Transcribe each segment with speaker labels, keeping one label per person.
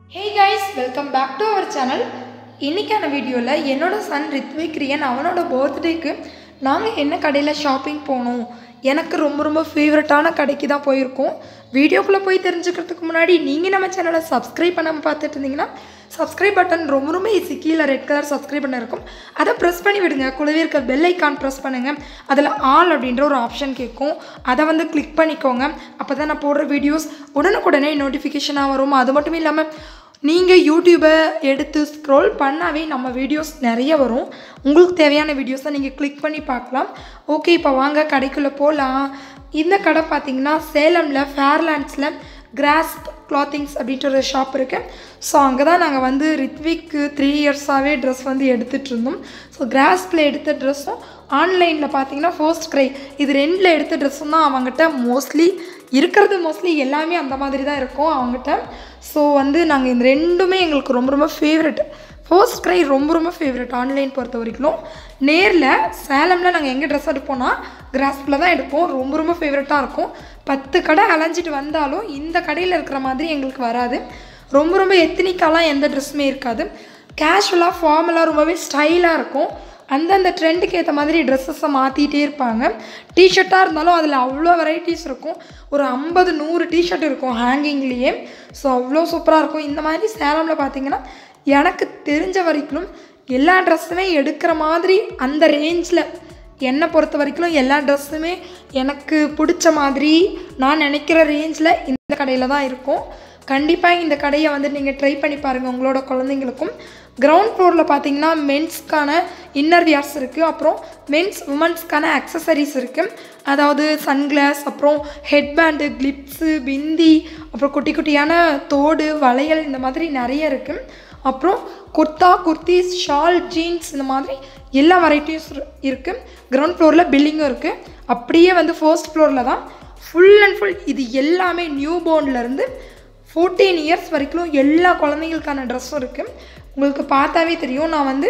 Speaker 1: hey guys welcome back to our channel இன்றைக்கான வீடியோவில் என்னோட சன் ரித்விக் ரியன் அவனோட பர்த்டேக்கு நாங்கள் என்ன கடையில் ஷாப்பிங் போனோம் எனக்கு ரொம்ப ரொம்ப ஃபேவரட்டான கடைக்கு தான் போயிருக்கோம் வீடியோக்குள்ளே போய் தெரிஞ்சுக்கிறதுக்கு முன்னாடி நீங்கள் நம்ம சேனலை சப்ஸ்கிரைப் பண்ணாமல் பார்த்துட்டு இருந்தீங்கன்னா சப்ஸ்கிரைப் பட்டன் ரொம்ப ரொம்ப ஈஸி கீழே ரெட் கலர் சப்ஸ்கிரைப் பண்ண இருக்கும் அதை ப்ரெஸ் பண்ணி விடுங்க கூடவே இருக்க பெல் ஐக்கான் ப்ரெஸ் பண்ணுங்கள் அதில் ஆல் அப்படின்ற ஒரு ஆப்ஷன் கேட்கும் அதை வந்து கிளிக் பண்ணிக்கோங்க அப்போ தான் நான் போடுற வீடியோஸ் உடனுக்குடனே நோட்டிஃபிகேஷனாக வரும் அது மட்டும் இல்லாமல் நீங்கள் யூடியூப்பை எடுத்து ஸ்க்ரோல் பண்ணாவே நம்ம வீடியோஸ் நிறைய வரும் உங்களுக்கு தேவையான வீடியோஸை நீங்கள் கிளிக் பண்ணி பார்க்கலாம் ஓகே இப்போ வாங்க கடைக்குள்ளே போகலாம் இந்த கடை பார்த்தீங்கன்னா சேலமில் ஃபேர்லேண்ட்ஸில் கிராஸ்ப் கிளாத்திங்ஸ் அப்படின்ற ஒரு ஷாப் இருக்குது ஸோ அங்கே தான் நாங்கள் வந்து ரித்விக்கு த்ரீ இயர்ஸாகவே ட்ரெஸ் வந்து எடுத்துகிட்டு இருந்தோம் ஸோ கிராஸ்பில் எடுத்த ட்ரெஸ்ஸும் ஆன்லைனில் பார்த்தீங்கன்னா ஃபர்ஸ்ட் க்ரை இது ரெண்டில் எடுத்த ட்ரெஸ்ஸும் தான் அவங்ககிட்ட மோஸ்ட்லி இருக்கிறது மோஸ்ட்லி எல்லாமே அந்த மாதிரி தான் இருக்கும் அவங்ககிட்ட ஸோ வந்து நாங்கள் இந்த ரெண்டுமே எங்களுக்கு ரொம்ப ரொம்ப ஃபேவரெட் ஃபர்ஸ்ட் க்ரை ரொம்ப ரொம்ப ஃபேவரெட் ஆன்லைன் பொறுத்த வரைக்கும் நேரில் சேலமில் நாங்கள் எங்கே ட்ரெஸ் எடுப்போம்னா கிராஸ்பில் தான் எடுப்போம் ரொம்ப ரொம்ப ஃபேவரட்டாக இருக்கும் பத்து கடை அலைஞ்சிட்டு வந்தாலும் இந்த கடையில் இருக்கிற மாதிரி எங்களுக்கு வராது ரொம்ப ரொம்ப எத்தனிக்காலாம் எந்த ட்ரெஸ்ஸுமே இருக்காது கேஷுவலாக ஃபார்மலாக ரொம்பவே ஸ்டைலாக இருக்கும் அந்தந்த ட்ரெண்டுக்கு ஏற்ற மாதிரி ட்ரெஸ்ஸஸை மாற்றிட்டே இருப்பாங்க டிஷர்ட்டாக இருந்தாலும் அதில் அவ்வளோ வெரைட்டிஸ் இருக்கும் ஒரு ஐம்பது நூறு டிஷர்ட் இருக்கும் ஹேங்கிங்லேயே ஸோ அவ்வளோ சூப்பராக இருக்கும் இந்த மாதிரி சேலமில் பார்த்தீங்கன்னா எனக்கு தெரிஞ்ச வரைக்கும் எல்லா ட்ரெஸ்ஸுமே எடுக்கிற மாதிரி அந்த ரேஞ்சில் என்னை பொறுத்த வரைக்கும் எல்லா ட்ரெஸ்ஸுமே எனக்கு பிடிச்ச மாதிரி நான் நினைக்கிற ரேஞ்சில் இந்த கடையில் தான் இருக்கும் கண்டிப்பாக இந்த கடையை வந்து நீங்கள் ட்ரை பண்ணி பாருங்கள் உங்களோட குழந்தைங்களுக்கும் கிரவுண்ட் ஃப்ளோரில் பார்த்தீங்கன்னா மென்ஸ்க்கான இன்னர் வியர்ஸ் இருக்குது அப்புறம் மென்ஸ் உமன்ஸ்க்கான அக்சசரிஸ் இருக்குது அதாவது சன்கிளாஸ் அப்புறம் ஹெட்பேண்டு கிளிப்ஸு பிந்தி அப்புறம் குட்டி குட்டியான தோடு வளையல் இந்த மாதிரி நிறைய இருக்குது அப்புறம் குர்தா குர்த்திஸ் ஷால் ஜீன்ஸ் இந்த மாதிரி எல்லா வெரைட்டிஸ் இருக்குது கிரவுண்ட் ஃப்ளோரில் பில்லிங்கும் இருக்குது அப்படியே வந்து ஃபர்ஸ்ட் ஃப்ளோரில் தான் ஃபுல் அண்ட் ஃபுல் இது எல்லாமே நியூ போர்ன்லேருந்து ஃபோர்டீன் இயர்ஸ் வரைக்கும் எல்லா குழந்தைங்களுக்கான ட்ரெஸ்ஸும் இருக்குது உங்களுக்கு பார்த்தாவே தெரியும் நான் வந்து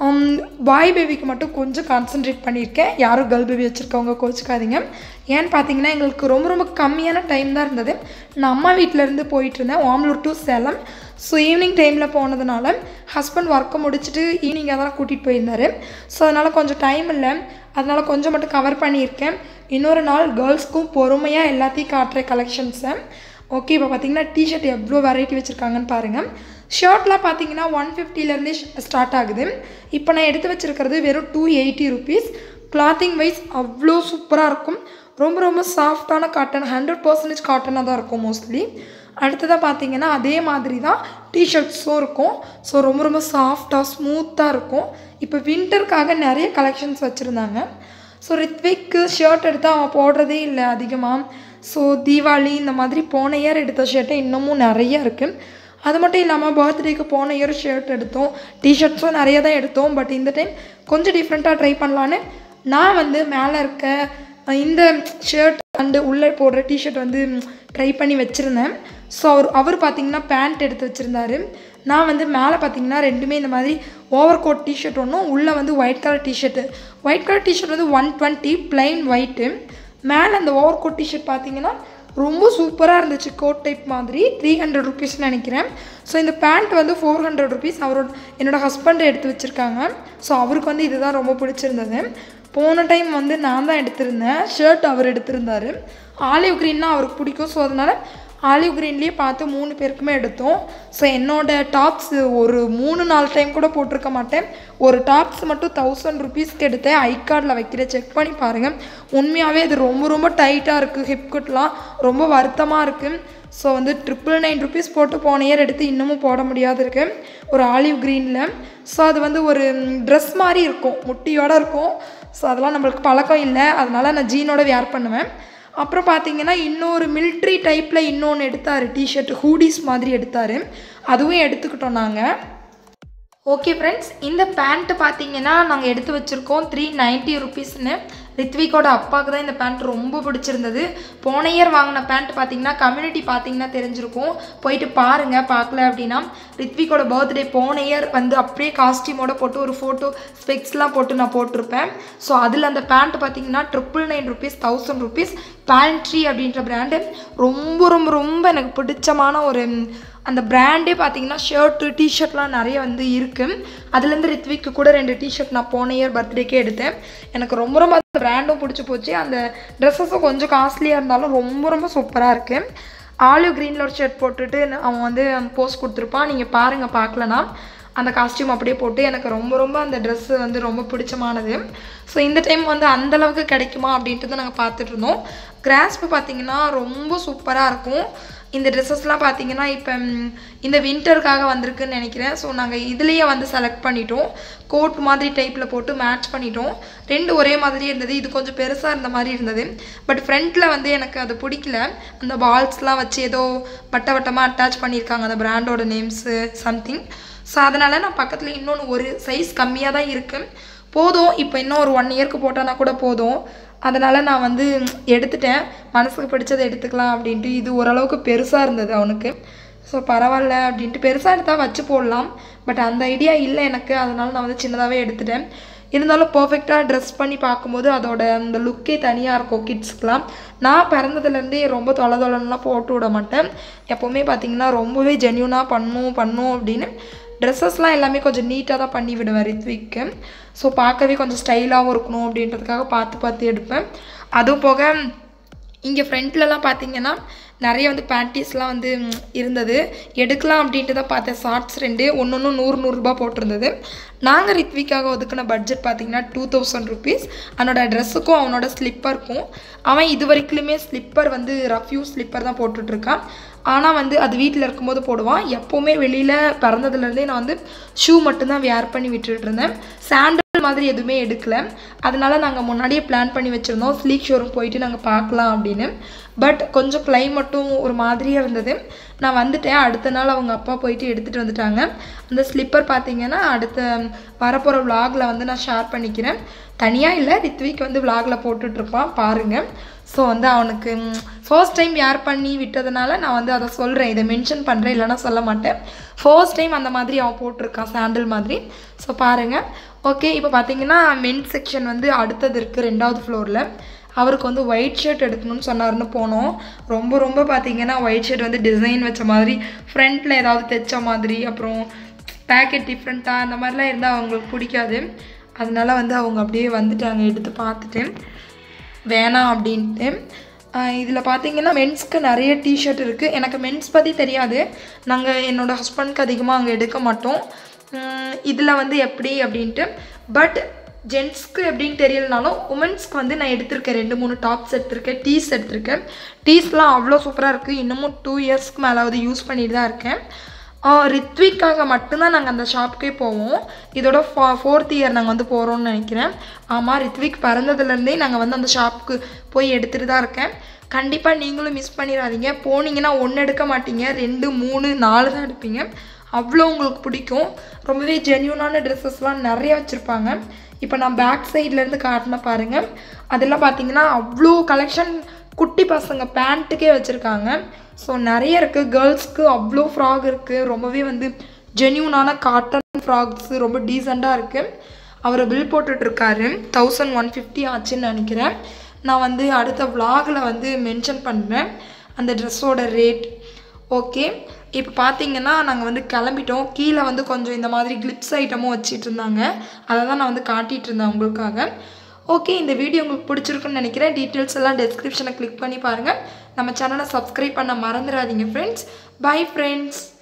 Speaker 1: பாய் பேபிக்கு மட்டும் கொஞ்சம் கான்சென்ட்ரேட் பண்ணியிருக்கேன் யாரும் கேர்ள் பேபி வச்சுருக்கவங்க கோச்சிக்காதீங்க ஏன்னு பார்த்தீங்கன்னா எங்களுக்கு ரொம்ப ரொம்ப கம்மியான டைம் தான் இருந்தது நான் அம்மா வீட்டிலேருந்து போயிட்டு இருந்தேன் Omalur to Salem so evening டைமில் போனதுனால ஹஸ்பண்ட் ஒர்க்கை முடிச்சுட்டு ஈவினிங்காக தான் கூட்டிகிட்டு போயிருந்தார் ஸோ அதனால் கொஞ்சம் டைம் இல்லை அதனால் கொஞ்சம் மட்டும் கவர் பண்ணியிருக்கேன் இன்னொரு நாள் கேர்ள்ஸ்க்கும் பொறுமையாக எல்லாத்தையும் காட்டுற கலெக்ஷன்ஸை ஓகே இப்போ பார்த்தீங்கன்னா டிஷர்ட் எவ்வளோ வெரைட்டி வச்சுருக்காங்கன்னு பாருங்கள் ஷர்ட்லாம் பார்த்தீங்கன்னா ஒன் ஃபிஃப்டிலேருந்தே ஸ்டார்ட் ஆகுது இப்போ நான் எடுத்து வச்சுருக்கிறது வெறும் two eighty rupees clothing wise அவ்வளோ சூப்பராக இருக்கும் ரொம்ப ரொம்ப சாஃப்டான காட்டன் ஹண்ட்ரட் பர்சன்டேஜ் காட்டனாக தான் இருக்கும் மோஸ்ட்லி அடுத்ததாக பார்த்தீங்கன்னா அதே மாதிரி தான் டிஷர்ட்ஸும் இருக்கும் ஸோ ரொம்ப ரொம்ப சாஃப்டாக ஸ்மூத்தாக இருக்கும் இப்போ வின்டருக்காக நிறைய கலெக்ஷன்ஸ் வச்சுருந்தாங்க ஸோ ரித்விக்கு ஷர்ட் எடுத்து அவன் போடுறதே இல்லை அதிகமாக ஸோ தீபாவளி இந்த மாதிரி போன இயர் எடுத்த ஷர்ட்டு இன்னமும் நிறைய இருக்குது அது மட்டும் இல்லாமல் பர்த்டேக்கு போன இயர் ஷர்ட் எடுத்தோம் டிஷர்ட்ஸும் நிறைய தான் எடுத்தோம் பட் இந்த டைம் கொஞ்சம் டிஃப்ரெண்ட்டாக ட்ரை பண்ணலான்னு நான் வந்து மேலே இருக்க இந்த ஷர்ட் அண்டு உள்ளே போடுற டிஷர்ட் வந்து ட்ரை பண்ணி வச்சுருந்தேன் ஸோ அவர் அவர் பார்த்தீங்கன்னா பேண்ட் எடுத்து வச்சுருந்தாரு நான் வந்து மேலே பார்த்தீங்கன்னா ரெண்டுமே இந்த மாதிரி ஓவர் கோட் டிஷர்ட் ஒன்றும் உள்ளே வந்து white colour t-shirt white colour t-shirt வந்து ஒன் டுவெண்ட்டி பிளைன் ஒயிட்டு மேலே அந்த ஓவர் கோட் டிஷர்ட் பார்த்தீங்கன்னா ரொம்ப சூப்பராக இருந்துச்சு கோட் டைப் மாதிரி த்ரீ ஹண்ட்ரட் ருபீஸ்னு நினைக்கிறேன் ஸோ இந்த பேண்ட் வந்து ஃபோர் ஹண்ட்ரட் ருபீஸ் அவரோட என்னோடய ஹஸ்பண்ட் எடுத்து வச்சுருக்காங்க ஸோ அவருக்கு வந்து இதுதான் ரொம்ப பிடிச்சிருந்தது போன டைம் வந்து நான் தான் எடுத்திருந்தேன் ஷர்ட் அவர் எடுத்திருந்தார் ஆலிவ் க்ரீன்னா அவருக்கு பிடிக்கும் ஸோ அதனால் ஆலிவ் க்ரீன்லேயே பார்த்து மூணு பேருக்குமே எடுத்தோம் ஸோ என்னோடய டாப்ஸ் ஒரு மூணு நாலு டைம் கூட போட்டிருக்க மாட்டேன் ஒரு டாப்ஸ் மட்டும் தௌசண்ட் ருபீஸ்க்கு எடுத்தேன் ஐ கார்டில் வைக்கிற செக் பண்ணி பாருங்கள் உண்மையாகவே இது ரொம்ப ரொம்ப டைட்டாக இருக்குது ஹிப்கட்லாம் ரொம்ப வருத்தமாக இருக்குது ஸோ வந்து ட்ரிபிள் நைன் ருபீஸ் போட்டு போன இயர் எடுத்து இன்னமும் போட முடியாது இருக்கு ஒரு ஆலிவ் க்ரீனில் ஸோ அது வந்து ஒரு ட்ரெஸ் மாதிரி இருக்கும் முட்டியோடு இருக்கும் ஸோ அதெல்லாம் நம்மளுக்கு பழக்கம் இல்லை அதனால் நான் ஜீனோட வேர் பண்ணுவேன் அப்புறம் பார்த்தீங்கன்னா இன்னொரு மில்ட்ரி டைப்பில் இன்னொன்று எடுத்தார் டிஷர்ட் ஹூடிஸ் மாதிரி எடுத்தார் அதுவும் எடுத்துக்கிட்டோம் நாங்கள் ஓகே ஃப்ரெண்ட்ஸ் இந்த பேண்ட்டு பார்த்தீங்கன்னா நாங்கள் எடுத்து வச்சுருக்கோம் த்ரீ நைன்ட்டி ருபீஸ்னு ரித்விகோட அப்பாவுக்கு தான் இந்த பேண்ட் ரொம்ப பிடிச்சிருந்தது போன இயர் வாங்கின பேண்ட் பார்த்தீங்கன்னா கம்யூனிட்டி பார்த்தீங்கன்னா தெரிஞ்சிருக்கும் போயிட்டு பாருங்கள் பார்க்கல அப்படின்னா ரித்விகோட பர்த்டே போன இயர் வந்து அப்படியே காஸ்டியூமோட போட்டு ஒரு ஃபோட்டோ ஸ்பெக்ஸ்லாம் போட்டு நான் போட்டிருப்பேன் ஸோ அதில் அந்த பேண்ட் பார்த்தீங்கன்னா triple nine rupees thousand rupees பேண்ட்ரி அப்படின்ற பிராண்டு ரொம்ப ரொம்ப ரொம்ப எனக்கு பிடிச்சமான ஒரு அந்த பிராண்டே பார்த்தீங்கன்னா ஷர்ட்டு டிஷர்ட்லாம் நிறைய வந்து இருக்குது அதுலேருந்து ரித்விக்கு கூட ரெண்டு டிஷர்ட் நான் போன இயர் பர்த்டேக்கே எடுத்தேன் எனக்கு ரொம்ப ரொம்ப அந்த பிராண்டும் பிடிச்சி போச்சு அந்த ட்ரெஸ்ஸஸும் கொஞ்சம் காஸ்ட்லியாக இருந்தாலும் ரொம்ப ரொம்ப சூப்பராக இருக்குது ஆலிவ் க்ரீனில் ஒரு ஷர்ட் போட்டுட்டு அவன் வந்து போஸ்ட் கொடுத்துருப்பான் நீங்கள் பாருங்கள் பார்க்கலனா அந்த காஸ்டியூம் அப்படியே போட்டு எனக்கு ரொம்ப ரொம்ப அந்த ட்ரெஸ்ஸு வந்து ரொம்ப பிடிச்சமானது ஸோ இந்த டைம் வந்து அந்த அளவுக்கு கிடைக்குமா அப்படின்ட்டு தான் நாங்கள் பார்த்துட்டு இருந்தோம் கிராஸ்ப்பு பார்த்தீங்கன்னா ரொம்ப சூப்பராக இருக்கும் இந்த ட்ரெஸ்ஸஸ்லாம் பார்த்தீங்கன்னா இப்போ ம், இந்த வின்டருக்காக வந்திருக்குன்னு நினைக்கிறேன் ஸோ நாங்கள் இதுலேயே வந்து செலக்ட் பண்ணிட்டோம் கோட் மாதிரி டைப்பில் போட்டு மேட்ச் பண்ணிட்டோம் ரெண்டு ஒரே மாதிரி இருந்தது இது கொஞ்சம் பெருசாக இருந்த மாதிரி இருந்தது பட் ஃப்ரண்ட்டில் வந்து எனக்கு அது பிடிக்கல அந்த பால்ஸ்லாம் வச்சு ஏதோ வட்ட வட்டமாக அட்டாச் பண்ணியிருக்காங்க அந்த பிராண்டோட நேம்ஸு சம்திங் ஸோ அதனால் நான் பக்கத்தில் இன்னொன்று ஒரு சைஸ் கம்மியாக தான் இருக்குது போதும் இப்போ இன்னும் ஒரு ஒன் இயர்க்கு போட்டோன்னா கூட போதும் அதனால் நான் வந்து எடுத்துட்டேன் மனசுக்கு பிடிச்சதை எடுத்துக்கலாம் அப்படின்ட்டு இது ஓரளவுக்கு பெருசாக இருந்தது அவனுக்கு ஸோ பரவாயில்ல அப்படின்ட்டு பெருசாக எடுத்தால் வச்சு போடலாம் பட் அந்த ஐடியா இல்லை எனக்கு அதனால நான் வந்து சின்னதாகவே எடுத்துட்டேன் இருந்தாலும் பர்ஃபெக்டாக ட்ரெஸ் பண்ணி பார்க்கும்போது அதோட அந்த லுக்கே தனியாக இருக்கும் கிட்ஸ்க்குலாம் நான் பிறந்ததுலேருந்தே ரொம்ப தொலை தொலைலாம் போட்டு விட மாட்டேன் எப்போவுமே பார்த்தீங்கன்னா ரொம்பவே ஜென்யூனாக பண்ணும் பண்ணும் அப்படின்னு ட்ரெஸ்ஸஸ்லாம் எல்லாமே கொஞ்சம் நீட்டாக தான் பண்ணி விடுவேன் ரித்விக்கு ஸோ பார்க்கவே கொஞ்சம் ஸ்டைலாகவும் இருக்கணும் அப்படின்றதுக்காக பார்த்து பார்த்து எடுப்பேன் அதுவும் போக இங்கே ஃப்ரண்ட்லலாம் பார்த்தீங்கன்னா நிறைய வந்து பேண்டீஸ்லாம் வந்து ம், இருந்தது எடுக்கலாம் அப்படின்ட்டு தான் பார்த்தேன் ஷார்ட்ஸ் ரெண்டு ஒன்று ஒன்று நூறு நூறுரூபா போட்டிருந்தது நாங்கள் ரித்விக்காக ஒதுக்கின பட்ஜெட் பார்த்தீங்கன்னா டூ தௌசண்ட் ருபீஸ் அவனோட ட்ரெஸ்ஸுக்கும் அவனோட ஸ்லிப்பருக்கும் அவன் இது வரைக்குமே ஸ்லிப்பர் வந்து ரஃப்யூ ஸ்லிப்பர் தான் போட்டுட்ருக்கான் ஆனால் வந்து அது வீட்டில் இருக்கும்போது போடுவான் எப்போவுமே வெளியில் பிறந்ததுலேருந்தே நான் வந்து ஷூ மட்டும்தான் வேர் பண்ணி விட்டுட்டு இருந்தேன் சாண்டல் மாதிரி எதுவுமே எடுக்கல அதனால நாங்கள் முன்னாடியே பிளான் பண்ணி வச்சுருந்தோம் ஸ்லீக் ஷோரூம் போயிட்டு நாங்கள் பார்க்கலாம் அப்படின்னு பட் கொஞ்சம் கிளைமேட்டும் ஒரு மாதிரியாக இருந்தது நான் வந்துட்டேன் அடுத்த நாள் அவங்க அப்பா போயிட்டு எடுத்துகிட்டு வந்துட்டாங்க அந்த ஸ்லிப்பர் பார்த்தீங்கன்னா அடுத்த வரப்போகிற vlogல வந்து நான் ஷேர் பண்ணிக்கிறேன் தனியாக இல்லை ரித்விக் வந்து vlogல போட்டுட்ருப்பான் பாருங்கள் ஸோ வந்து அவனுக்கு ஃபர்ஸ்ட் டைம் யார் பண்ணி விட்டதுனால நான் வந்து அதை சொல்கிறேன் இதை மென்ஷன் பண்ணுறேன் இல்லைன்னா சொல்ல மாட்டேன் ஃபர்ஸ்ட் டைம் அந்த மாதிரி அவன் போட்டிருக்கான் சாண்டில் மாதிரி ஸோ பாருங்கள் ஓகே இப்போ பார்த்தீங்கன்னா மென் செக்ஷன் வந்து அடுத்தது இருக்குது ரெண்டாவது ஃப்ளோரில் அவருக்கு வந்து ஒயிட் ஷர்ட் எடுக்கணும்னு சொன்னாருன்னு போனோம் ரொம்ப ரொம்ப பார்த்தீங்கன்னா ஒயிட் ஷர்ட் வந்து டிசைன் வச்ச மாதிரி ஃப்ரண்ட்டில் ஏதாவது தைச்ச மாதிரி அப்புறம் பேக்கெட் டிஃப்ரெண்ட்டாக அந்த மாதிரிலாம் இருந்தால் அவங்களுக்கு பிடிக்காது அதனால வந்து அவங்க அப்படியே வந்துட்டாங்க எடுத்து பார்த்துட்டு வேணாம் அப்படின்ட்டு இதில் பார்த்தீங்கன்னா மென்ஸ்க்கு நிறைய டிஷர்ட் இருக்குது எனக்கு மென்ஸ் பற்றி தெரியாது நாங்கள் என்னோடய ஹஸ்பண்ட்க்கு அதிகமாக அங்கே எடுக்க மாட்டோம் இதில் வந்து எப்படி அப்படின்ட்டு பட் ஜென்ஸ்க்கு எப்படின்னு தெரியலனாலும் உமன்ஸ்க்கு வந்து நான் எடுத்திருக்கேன் ரெண்டு மூணு டாப்ஸ் எடுத்திருக்கேன் டீஸ் எடுத்திருக்கேன் டீஸ்லாம் அவ்வளோ சூப்பராக இருக்குது இன்னமும் டூ இயர்ஸ்க்கு மேலாவது யூஸ் பண்ணிட்டு தான் இருக்கேன் ஆஹ் ரித்விக்காக மட்டும்தான் நாங்கள் அந்த ஷாப்புக்கே போவோம் இதோட ஃபோ ஃபோர்த் இயர் நாங்கள் வந்து போகிறோம்னு நினைக்கிறேன் ஆமாம் ரித்விக் பிறந்ததுலேருந்தே நாங்கள் வந்து அந்த ஷாப்புக்கு போய் எடுத்துகிட்டு தான் இருக்கேன் கண்டிப்பாக நீங்களும் மிஸ் பண்ணிடாதீங்க போனீங்கன்னா ஒன்று எடுக்க மாட்டீங்க ரெண்டு மூணு நாலு தான் எடுப்பீங்க அவ்வளோ உங்களுக்கு பிடிக்கும் ரொம்பவே ஜென்யூனான ட்ரெஸ்ஸஸ்லாம் நிறைய வச்சுருப்பாங்க இப்போ நான் பேக் சைட்லேருந்து காட்டின பாருங்கள் அதெல்லாம் பார்த்தீங்கன்னா அவ்வளோ கலெக்ஷன் குட்டி பசங்க பேண்ட்டுக்கே வச்சுருக்காங்க ஸோ நிறைய இருக்குது கேர்ள்ஸ்க்கு அவ்வளோ ஃப்ராக் இருக்குது ரொம்பவே வந்து ஜென்யூனான காட்டன் ஃப்ராக்ஸு ரொம்ப டீசெண்டாக இருக்குது அவர் பில் போட்டுட்ருக்காரு தௌசண்ட் ஒன் ஃபிஃப்டி ஆச்சுன்னு நினைக்கிறேன் நான் வந்து அடுத்த vlogல வந்து மென்ஷன் பண்ணுறேன் அந்த ட்ரெஸ்ஸோட ரேட் ஓகே இப்போ பார்த்தீங்கன்னா நாங்கள் வந்து கிளம்பிட்டோம் கீழே வந்து கொஞ்சம் இந்த மாதிரி கிளிப்ஸ் ஐட்டமும் வச்சிட்டு இருந்தாங்க அதை தான் நான் வந்து காட்டிகிட்டு இருந்தேன் உங்களுக்காக ஓகே இந்த வீடியோ உங்களுக்கு பிடிச்சிருக்குன்னு நினைக்கிறேன் டீட்டெயில்ஸ் எல்லாம் டெஸ்கிரிப்ஷனை கிளிக் பண்ணி பாருங்கள் நம்ம சேனலை சப்ஸ்கிரைப் பண்ண மறந்துடாதீங்க ஃப்ரெண்ட்ஸ் பை ஃப்ரெண்ட்ஸ்